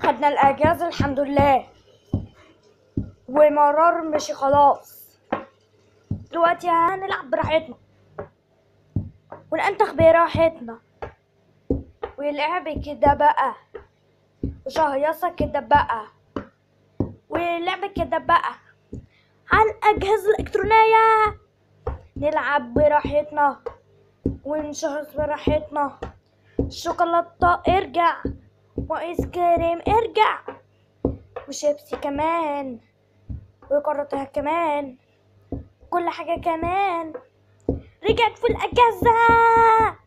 خدنا الأجازة الحمد لله ومرار مشي خلاص دلوقتي هنلعب براحتنا وننتخ براحتنا واللعب كده بقى وشهيصة كده بقى واللعب كده بقى على الأجهزة الإلكترونية نلعب براحتنا ونشهص براحتنا الشوكولاتة ارجع وآيس كريم ارجع وشيبسي كمان وكرتها كمان كل حاجة كمان رجعت في الأجازة